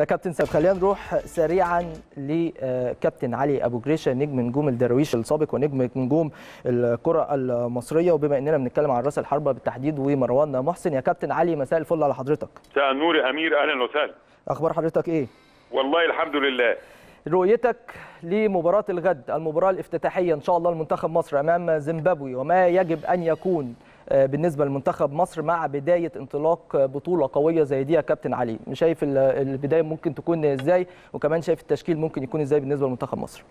فكابتن سيد خلينا نروح سريعا لكابتن علي ابو جريشه نجم نجوم الدراويش السابق ونجم نجوم الكره المصريه وبما اننا بنتكلم عن راس الحربه بالتحديد ومروان محسن يا كابتن علي مساء الفل على حضرتك مساء النور يا امير اهلا وسهلا اخبار حضرتك ايه والله الحمد لله رؤيتك لمباراه الغد المباراه الافتتاحيه ان شاء الله لمنتخب مصر امام زيمبابوي وما يجب ان يكون بالنسبه لمنتخب مصر مع بدايه انطلاق بطوله قويه زي دي يا كابتن علي شايف البدايه ممكن تكون ازاي وكمان شايف التشكيل ممكن يكون ازاي بالنسبه لمنتخب مصر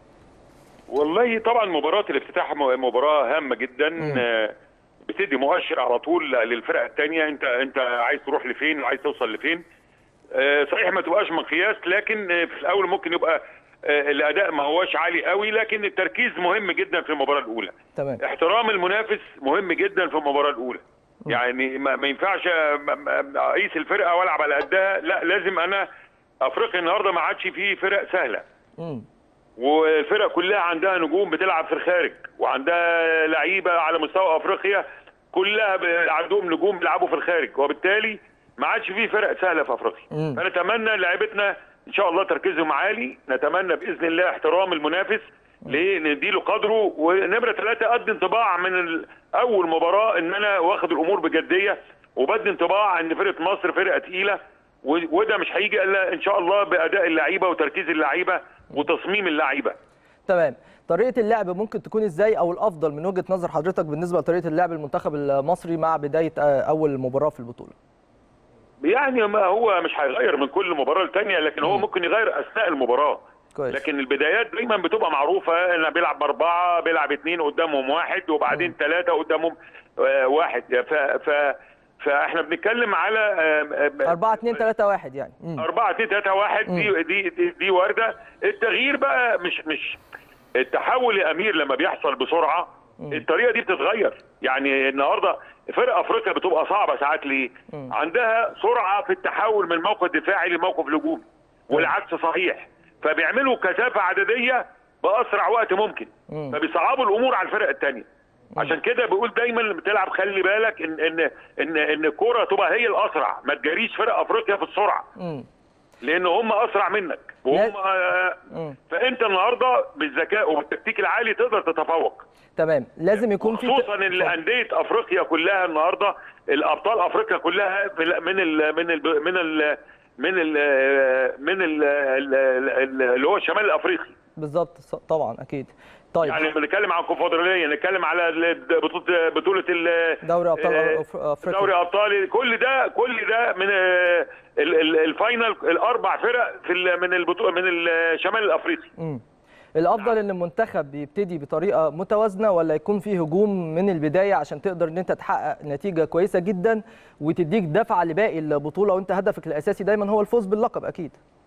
والله طبعا مباراه الافتتاح مباراه هامه جدا م. بتدي مؤشر على طول للفرقه الثانيه انت انت عايز تروح لفين وعايز توصل لفين صحيح ما تبقاش مقياس لكن في الاول ممكن يبقى الاداء ما هوش عالي قوي لكن التركيز مهم جدا في المباراه الاولى تمام. احترام المنافس مهم جدا في المباراه الاولى م. يعني ما, ما ينفعش اقيس الفرقه والعب على قدها لا لازم انا افريقيا النهارده ما عادش فيه فرق سهله م. والفرق كلها عندها نجوم بتلعب في الخارج وعندها لعيبه على مستوى افريقيا كلها عندهم نجوم بيلعبوا في الخارج وبالتالي ما عادش فيه فرق سهله في افريقيا فنتمنى لعيبتنا ان شاء الله تركيزهم عالي نتمنى باذن الله احترام المنافس ليه نديله قدره ونمره ثلاثه ادي انطباع من اول مباراه ان انا واخد الامور بجديه وبدي انطباع ان فرقه مصر فرقه تقيله وده مش هيجي الا ان شاء الله باداء اللعيبه وتركيز اللعيبه وتصميم اللعيبه تمام طريقه اللعب ممكن تكون ازاي او الافضل من وجهه نظر حضرتك بالنسبه لطريقه اللعب المنتخب المصري مع بدايه اول مباراه في البطوله يعني ما هو مش هيغير من كل مباراه لثانيه لكن هو ممكن يغير اثناء المباراه كويس. لكن البدايات دايما بتبقى معروفه انه بيلعب باربعه بيلعب اثنين قدامهم واحد وبعدين ثلاثه قدامهم واحد ف ف فاحنا بنتكلم على 4 2 3 1 يعني 4 2 3 1 دي دي دي, دي وارده التغيير بقى مش مش التحول يا امير لما بيحصل بسرعه الطريقه دي بتتغير يعني النهارده فرق افريقيا بتبقى صعبه ساعات ليه؟ عندها سرعه في التحول من موقف دفاعي لموقف هجومي والعكس صحيح فبيعملوا كثافه عدديه باسرع وقت ممكن فبيصعبوا الامور على الفرق الثانيه عشان كده بقول دايما لما بتلعب خلي بالك ان ان ان ان الكوره تبقى هي الاسرع ما تجاريش فرق افريقيا في السرعه لان هم اسرع منك وهم آه فانت النهارده بالذكاء وبالتكتيك العالي تقدر تتفوق تمام لازم يكون في خصوصا ان انديه افريقيا كلها النهارده الابطال افريقيا كلها من ال من ال من ال من ال من ال اللي هو الشمال الافريقي بالظبط طبعا اكيد طيب يعني بنتكلم عن الكونفدراليه نتكلم على بطوله بطوله دوري ابطال افريقيا دوري ابطال كل ده كل ده من الفاينل الاربع فرق في من البطوله من الشمال الافريقي امم الافضل ان المنتخب يبتدي بطريقه متوازنه ولا يكون فيه هجوم من البدايه عشان تقدر ان انت تحقق نتيجه كويسه جدا وتديك دفعه لباقي البطوله وانت هدفك الاساسي دايما هو الفوز باللقب اكيد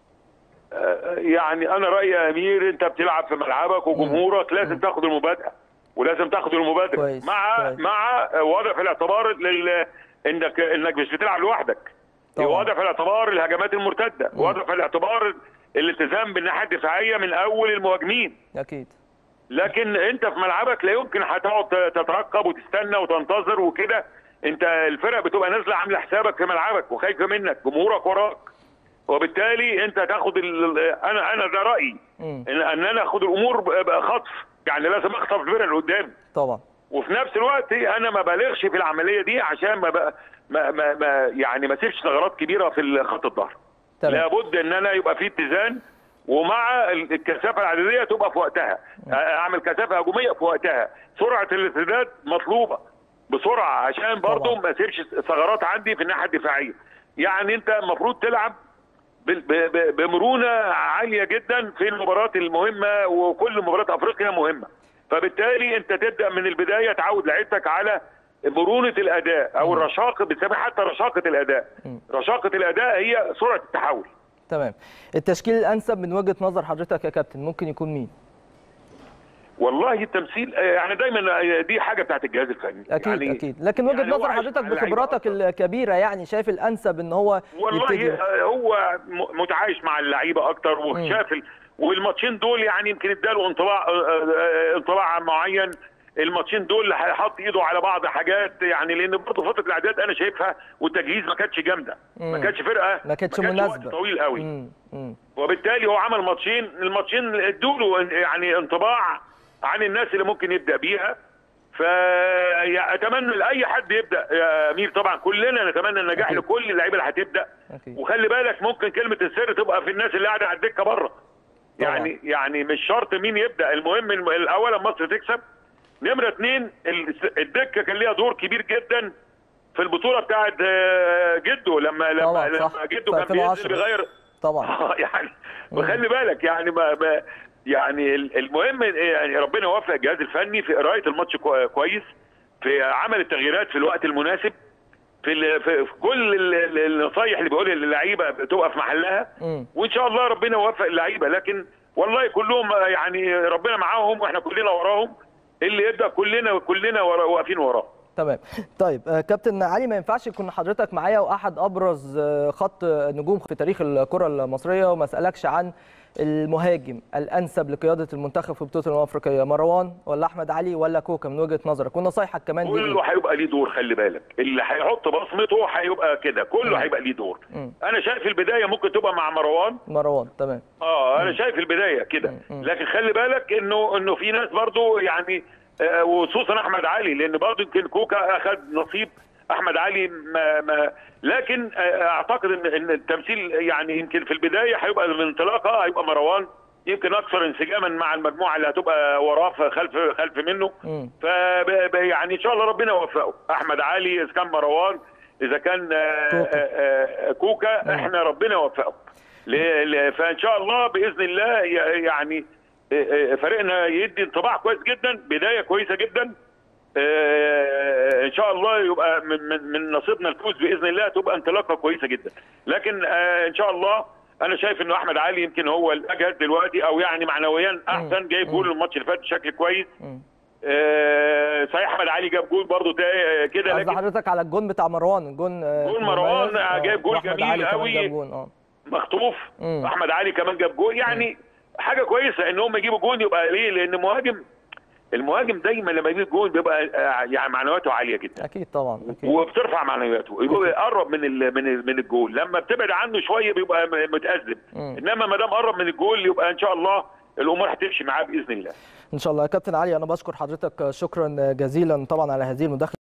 يعني انا رايي يا امير انت بتلعب في ملعبك وجمهورك لازم مم. تاخد المبادئه ولازم تاخد المبادره كويس. مع كويس. مع وضع في الاعتبار لل... انك انك مش بتلعب لوحدك وضع في الاعتبار الهجمات المرتده وضع في الاعتبار الالتزام بالناحيه الدفاعيه من اول المهاجمين اكيد لكن انت في ملعبك لا يمكن هتقعد تترقب وتستنى وتنتظر وكده انت الفرق بتبقى نازله عامله حسابك في ملعبك وخايفه منك جمهورك وراك وبالتالي انت تاخد ال... انا انا ده رايي ان, ان انا اخد الامور بخطف يعني لازم اخطف الفرق اللي قدامي طبعا وفي نفس الوقت انا ما بالغش في العمليه دي عشان ما, بقى ما, ما, ما يعني ما اسيبش ثغرات كبيره في خط الظهر لابد ان انا يبقى في اتزان ومع الكثافه العدديه تبقى في وقتها اعمل كثافه هجوميه في وقتها سرعه الارتداد مطلوبه بسرعه عشان برضه ما اسيبش ثغرات عندي في الناحيه الدفاعيه يعني انت المفروض تلعب بمرونه عاليه جدا في المباريات المهمه وكل مباريات افريقيا مهمه فبالتالي انت تبدا من البدايه تعود لعيبتك على مرونه الاداء او الرشاقه بنسميها حتى رشاقه الاداء رشاقه الاداء هي سرعه التحول تمام التشكيل الانسب من وجهه نظر حضرتك يا كابتن ممكن يكون مين والله التمثيل يعني دايما دي حاجه بتاعت الجهاز الفني اكيد يعني اكيد لكن وجهه يعني نظر حضرتك بخبراتك الكبيره يعني شايف الانسب ان هو والله يبتدي. هو متعايش مع اللعيبه اكتر وشاف والماتشين دول يعني يمكن اداله انطباع انطباع معين الماتشين دول هيحط ايده على بعض حاجات يعني لان برضه فتره الاعداد انا شايفها والتجهيز ما كانتش جامده ما كانتش فرقه ما كانتش مناسبه طويل قوي مم. وبالتالي هو عمل ماتشين الماتشين ادوا له يعني انطباع عن الناس اللي ممكن يبدا بيها فاتمنى لاي حد يبدا يا امير طبعا كلنا نتمنى النجاح أكيد. لكل اللعيبه اللي هتبدا أكيد. وخلي بالك ممكن كلمه السر تبقى في الناس اللي قاعده على الدكه بره يعني يعني مش شرط مين يبدا المهم الاول مصر تكسب نمره اثنين الدكه كان ليها دور كبير جدا في البطوله بتاعت جده لما لما, لما جده كان بينزل بيغير طبعا يعني وخلي بالك يعني ما, ما يعني المهم يعني ربنا يوفق الجهاز الفني في قرايه الماتش كويس في عمل التغييرات في الوقت المناسب في, في كل النصايح اللي بيقولها للعيبه تبقى في محلها وان شاء الله ربنا يوفق اللعيبه لكن والله كلهم يعني ربنا معاهم واحنا كلنا وراهم اللي يبدا كلنا كلنا واقفين وراه تمام طيب كابتن علي ما ينفعش يكون حضرتك معايا واحد ابرز خط نجوم في تاريخ الكره المصريه وما اسالكش عن المهاجم الانسب لقياده المنتخب في بطوله الامم الافريقيه مروان ولا احمد علي ولا كوكا من وجهه نظرك ونصايحك كمان كله هيبقى ليه دور خلي بالك اللي هيحط بصمته هيبقى كده كله هيبقى ليه دور م. انا شايف البدايه ممكن تبقى مع مروان مروان تمام اه انا م. شايف البدايه كده لكن خلي بالك انه انه في ناس برضو يعني آه وخصوصا احمد علي لان برضو يمكن كوكا اخذ نصيب احمد علي ما ما لكن اعتقد ان ان التمثيل يعني يمكن في البدايه هيبقى الانطلاقه هيبقى مروان يمكن اكثر انسجاما مع المجموعه اللي هتبقى وراه خلف خلف منه ف يعني ان شاء الله ربنا يوفقه احمد علي اذا كان مروان اذا كان كوكا, كوكا احنا ربنا يوفقه فان شاء الله باذن الله يعني فريقنا يدي انطباع كويس جدا بدايه كويسه جدا ان شاء الله يبقى من من, من نصيبنا الفوز باذن الله تبقى انطلاقه كويسه جدا لكن ان شاء الله انا شايف انه احمد علي يمكن هو الاجهز دلوقتي او يعني معنويا احسن جايب جول الماتش اللي فات بشكل كويس آه صحيح احمد علي جاب جول برضه ده كده لكن حضرتك على الجون بتاع مروان الجون جول مروان جايب جول جميل قوي مخطوف احمد علي كمان جاب جول يعني مم. حاجه كويسه ان هم يجيبوا جون يبقى ليه لان مهاجم المهاجم دايما لما يجيب جول بيبقى يعني معنوياته عاليه جدا اكيد طبعا أكيد. وبترفع معنوياته يبقى يقرب من ال من ال من الجول لما بتبعد عنه شويه بيبقى متاذب انما ما دام قرب من الجول يبقى ان شاء الله الامور هتمشي معاه باذن الله ان شاء الله يا كابتن علي انا بشكر حضرتك شكرا جزيلا طبعا على هذه المداخله